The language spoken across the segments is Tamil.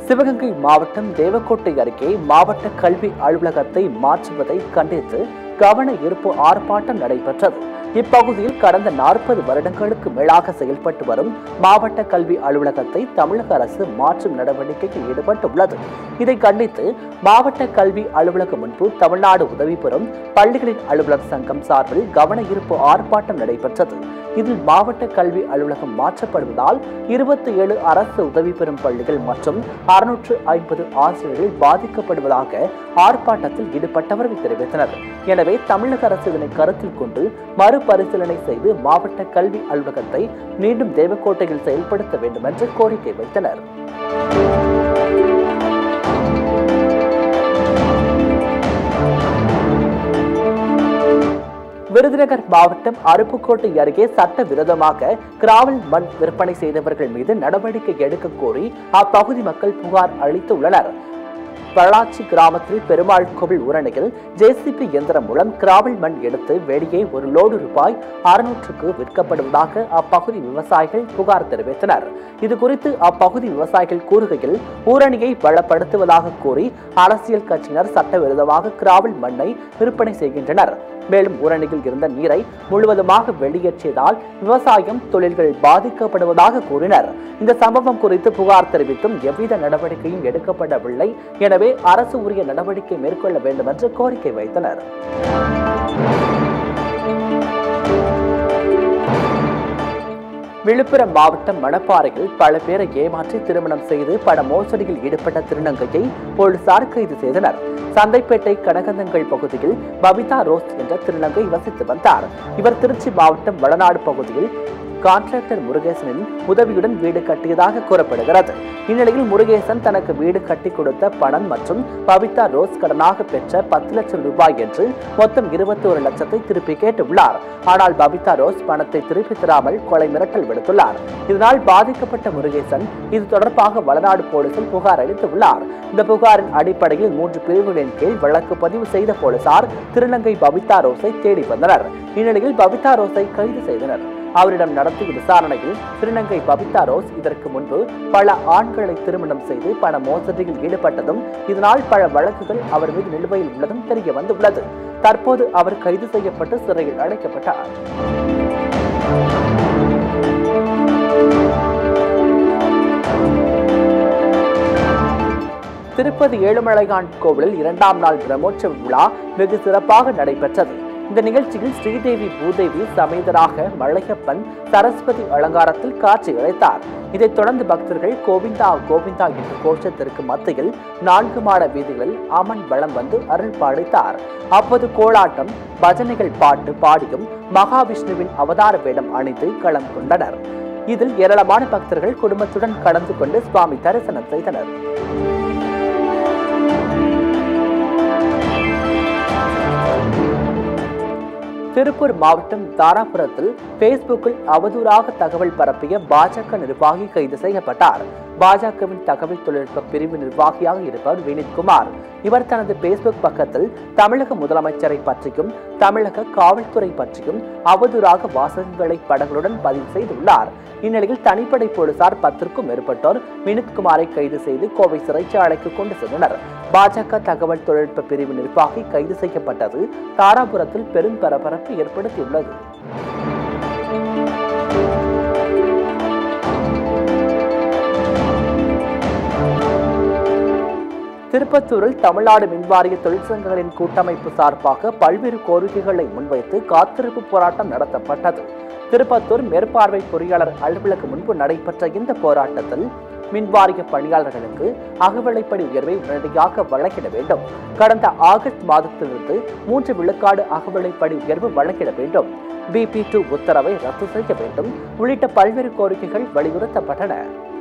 சிவகங்கை மாவட்டம் தேவக்கோட்டை அருகே மாவட்ட கல்வி அலுவலகத்தை மாற்றுவதை கண்டித்து கவன ஈர்ப்பு ஆர்ப்பாட்டம் நடைபெற்றது இப்பகுதியில் கடந்த நாற்பது வருடங்களுக்கு மேலாக செயல்பட்டு வரும் மாவட்ட கல்வி அலுவலகத்தை தமிழக அரசு மாற்றும் நடவடிக்கையில் ஈடுபட்டுள்ளது இதை கண்டித்து மாவட்ட கல்வி அலுவலகம் முன்பு தமிழ்நாடு உதவி பெறும் பள்ளிகளின் அலுவலர் சங்கம் சார்பில் கவன ஈர்ப்பு ஆர்ப்பாட்டம் நடைபெற்றது இதில் மாவட்ட கல்வி அலுவலகம் மாற்றப்படுவதால் இருபத்தி ஏழு அரசு உதவி பெறும் பள்ளிகள் மற்றும் அறுநூற்று ஐம்பது ஆசிரியர்கள் பாதிக்கப்படுவதாக ஆர்ப்பாட்டத்தில் ஈடுபட்டவர்கள் தெரிவித்தனர் எனவே தமிழக அரசு இதனை கருத்தில் கொண்டு மறுபரிசீலனை செய்து மாவட்ட கல்வி அலுவலகத்தை மீண்டும் தேவக்கோட்டையில் செயல்படுத்த வேண்டும் என்று கோரிக்கை வைத்தனர் விருதுநகர் மாவட்டம் அருப்புக்கோட்டை அருகே சட்டவிரோதமாக கிராவல் மண் விற்பனை செய்தவர்கள் மீது நடவடிக்கை எடுக்க கோரி அப்பகுதி மக்கள் புகார் அளித்துள்ளனர் பளாச்சி கிராமத்தில் பெருமாள் கோவில் ஊரணியில் ஜேசிபி இயந்திரம் மூலம் கிராவல் மண் எடுத்து வெளியே ஒரு லோடு ரூபாய் அறுநூற்றுக்கு விற்கப்படுவதாக அப்பகுதி விவசாயிகள் புகார் தெரிவித்தனர் இது குறித்து அப்பகுதி விவசாயிகள் கூறுகையில் ஊரணியை பலப்படுத்துவதாக கூறி அரசியல் கட்சியினர் சட்டவிரோதமாக கிராவல் மண்ணை விற்பனை செய்கின்றனர் மேலும் ஊரணியில் இருந்த நீரை முழுவதுமாக வெளியேற்றியதால் விவசாயம் தொழில்கள் பாதிக்கப்படுவதாக கூறினர் இந்த சம்பவம் குறித்து புகார் தெரிவித்தும் எவ்வித நடவடிக்கையும் எடுக்கப்படவில்லை எனவே அரசு உரிய நடவடிக்கை மேற்கொள்ள வேண்டும் என்று கோரிக்கை வைத்தனர் விழுப்புரம் மாவட்டம் மணப்பாறையில் பல பேரை ஏமாற்றி திருமணம் செய்து பண மோசடியில் ஈடுபட்ட திருநங்கையை போலீசார் கைது செய்தனர் சந்தைப்பேட்டை கனகந்தங்கள் பகுதியில் பபிதா ரோஸ் என்ற திருநங்கை வசித்து வந்தார் இவர் திருச்சி மாவட்டம் வளநாடு பகுதியில் கான்ட்ராக்டர் முருகேசனின் உதவியுடன் வீடு கட்டியதாக கூறப்படுகிறது இந்நிலையில் முருகேசன் தனக்கு வீடு கட்டி கொடுத்த பணம் மற்றும் பபிதா ரோஸ் கடனாக பெற்ற பத்து லட்சம் ரூபாய் என்று மொத்தம் இருபத்தி ஒரு லட்சத்தை திருப்பி கேட்டுள்ளார் ஆனால் பபிதா ரோஸ் பணத்தை திருப்பி தராமல் கொலை மிரட்டல் விடுத்துள்ளார் இதனால் பாதிக்கப்பட்ட முருகேசன் இது தொடர்பாக வளநாடு போலீசில் புகார் அளித்துள்ளார் இந்த புகாரின் அடிப்படையில் மூன்று பிரிவுகளின் கீழ் வழக்கு பதிவு செய்த போலீசார் திருநங்கை பபிதா ரோஸை தேடி வந்தனர் இந்நிலையில் பபிதா ரோஸை கைது செய்தனர் அவரிடம் நடத்திய விசாரணையில் திருநங்கை பபிதா ரோஸ் இதற்கு முன்பு பல ஆண்களை திருமணம் செய்து பண மோசடியில் ஈடுபட்டதும் இதனால் பல வழக்குகள் அவர் மீது நிலுவையில் உள்ளதும் தெரிய வந்துள்ளது தற்போது அவர் கைது செய்யப்பட்டு சிறையில் அடைக்கப்பட்டார் திருப்பதி ஏழுமலையான் கோவிலில் இரண்டாம் நாள் பிரம்மோற்சவ விழா வெகு சிறப்பாக நடைபெற்றது இந்த நிகழ்ச்சியில் ஸ்ரீதேவி பூதேவி சமேதராக மலையப்பன் சரஸ்வதி அலங்காரத்தில் காட்சி அளித்தார் இதைத் தொடர்ந்து பக்தர்கள் கோவிந்தா கோவிந்தா என்ற கோஷத்திற்கு மத்தியில் நான்கு மாட வீதிகளில் அமன் வளம் வந்து அருள் பாலித்தார் அப்போது கோலாட்டம் பஜனைகள் பாட்டு பாடியும் மகாவிஷ்ணுவின் அவதார வேடம் அணிந்து களம் கொண்டனர் இதில் ஏராளமான பக்தர்கள் குடும்பத்துடன் கலந்து கொண்டு சுவாமி தரிசனம் செய்தனர் திருப்பூர் மாவட்டம் தாராபுரத்தில் பேஸ்புக்கில் அவதூறாக தகவல் பரப்பிய பாஜக நிர்வாகி கைது செய்யப்பட்டார் பாஜகவின் தகவல் தொழில்நுட்ப பிரிவு நிர்வாகியாக இருப்பவர் வினித்குமார் இவர் தனது பேஸ்புக் பக்கத்தில் தமிழக முதலமைச்சரை பற்றியும் தமிழக காவல்துறை பற்றியும் அவதூறாக வாசகங்களை படங்களுடன் பதிவு செய்துள்ளார் இந்நிலையில் தனிப்படை போலீசார் பத்திற்கும் மேற்பட்டோர் வினித்குமாரை கைது செய்து கோவை சிறைச்சாலைக்கு கொண்டு சென்றனர் பாஜக தகவல் தொழில்நுட்ப பிரிவு நிர்வாகி கைது செய்யப்பட்டது தாராபுரத்தில் பெரும் பரபரப்பு ஏற்படுத்தியுள்ளது திருப்பத்தூரில் தமிழ்நாடு மின்வாரிய தொழிற்சங்கங்களின் கூட்டமைப்பு சார்பாக பல்வேறு கோரிக்கைகளை முன்வைத்து காத்திருப்பு போராட்டம் நடத்தப்பட்டது திருப்பத்தூர் மேற்பார்வை பொறியாளர் அலுவலக முன்பு நடைபெற்ற இந்த போராட்டத்தில் மின்வாரிய பணியாளர்களுக்கு அகவிலைப்படி உயர்வை உடனடியாக வழங்கிட வேண்டும் கடந்த ஆகஸ்ட் மாதத்திலிருந்து மூன்று விழுக்காடு அகவிலைப்படி உயர்வு வழங்கிட வேண்டும் பிபி டூ உத்தரவை ரத்து செய்ய வேண்டும் உள்ளிட்ட பல்வேறு கோரிக்கைகள் வலியுறுத்தப்பட்டன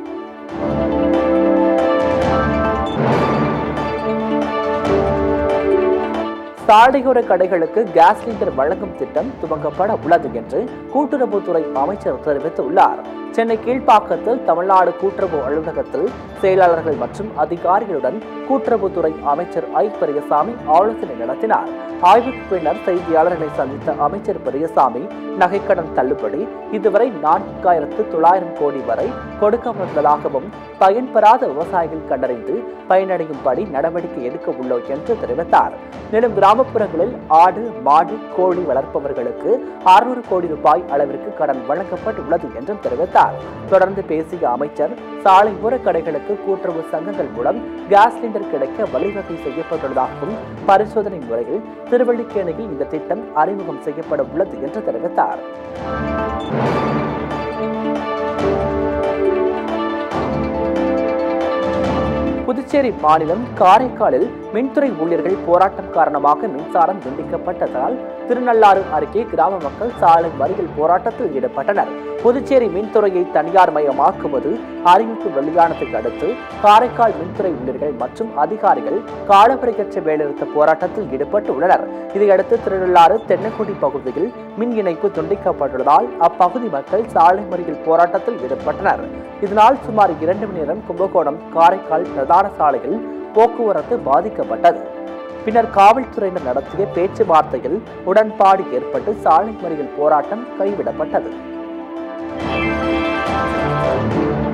சாலையோர கடைகளுக்கு கேஸ் சிலிண்டர் வழங்கும் திட்டம் துவங்கப்பட உள்ளது என்று கூட்டுறவுத்துறை அமைச்சர் தெரிவித்துள்ளார் சென்னை கீழ்ப்பாக்கத்தில் தமிழ்நாடு கூட்டுறவு அலுவலகத்தில் செயலாளர்கள் மற்றும் அதிகாரிகளுடன் கூட்டுறவுத்துறை அமைச்சர் ஐ பெரியசாமி ஆலோசனை நடத்தினார் ஆய்வுக்கு பின்னர் செய்தியாளர்களை சந்தித்த அமைச்சர் பெரியசாமி நகைக்கடன் தள்ளுபடி இதுவரை நான்காயிரத்து தொள்ளாயிரம் கோடி வரை கொடுக்கப்பட்டுள்ளதாகவும் பயன்பெறாத விவசாயிகள் கண்டறிந்து பயனடையும்படி நடவடிக்கை எடுக்க உள்ளோம் என்று தெரிவித்தார் மேலும் கிராமப்புறங்களில் ஆடு மாடு கோழி வளர்ப்பவர்களுக்கு அறுநூறு கோடி ரூபாய் அளவிற்கு கடன் வழங்கப்பட்டுள்ளது என்றும் தெரிவித்தார் தொடர்ந்து பேசிய அமைச்சர் சாலை ஓர கடைகளுக்கு கூட்டுறவு சங்கங்கள் மூலம் கேஸ் சிலிண்டர் கிடைக்க வழிவகை செய்யப்பட்டுள்ளதாகவும் பரிசோதனை முறையில் திருவள்ளிக்கேணியில் இந்த திட்டம் அறிமுகம் செய்யப்பட உள்ளது என்று தெரிவித்தார் புதுச்சேரி மாநிலம் காரைக்காலில் மின்துறை ஊழியர்கள் போராட்டம் காரணமாக மின்சாரம் துண்டிக்கப்பட்டதால் திருநள்ளாறு அருகே கிராம மக்கள் சாலை மறியல் போராட்டத்தில் ஈடுபட்டனர் புதுச்சேரி மின்துறையை தனியார் மயமாக்குவது அறிவிப்பு வெளியானதை அடுத்து காரைக்கால் மின்துறை ஊழியர்கள் மற்றும் அதிகாரிகள் காலவரையற்ற வேலைநிறுத்த போராட்டத்தில் ஈடுபட்டு உள்ளனர் இதையடுத்து திருநள்ளாறு தென்னக்குடி பகுதியில் மின் இணைப்பு துண்டிக்கப்பட்டுள்ளதால் அப்பகுதி மக்கள் சாலை மறியல் போராட்டத்தில் ஈடுபட்டனர் இதனால் சுமார் இரண்டு மணி நேரம் கும்பகோணம் காரைக்கால் பிரதான சாலையில் போக்குவரத்து பாதிக்கப்பட்டது பின்னர் காவல்துறையினர் நடத்திய பேச்சுவார்த்தையில் உடன்பாடு ஏற்பட்டு சாலை மறியல் போராட்டம் கைவிடப்பட்டது